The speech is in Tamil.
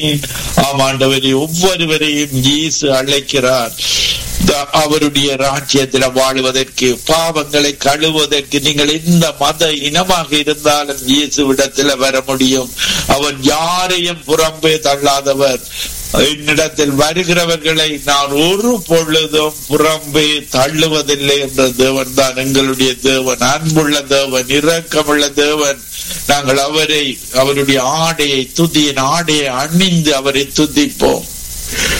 ஆமாண்டவரே ஒவ்வொருவரையும் இயேசு அழைக்கிறார் த- அவருடைய ராஜ்யத்தில் வாழுவதற்கு பாவங்களை கழுவதற்கு நீங்கள் எந்த மத இனமாக இருந்தாலும் இயேசுவிடத்தில் வர முடியும் அவன் யாரையும் புறம்பே தள்ளாதவர் என்னிடத்தில் வருகிறவர்களை நான் ஒரு பொழுதும் புறம்பே தள்ளுவதில்லை என்ற தேவன் தான் எங்களுடைய தேவன் அன்புள்ள தேவன் இரக்கமுள்ள தேவன் நாங்கள் அவரை அவருடைய ஆடையை துதியின் ஆடையை அணிந்து அவரை துதிப்போம்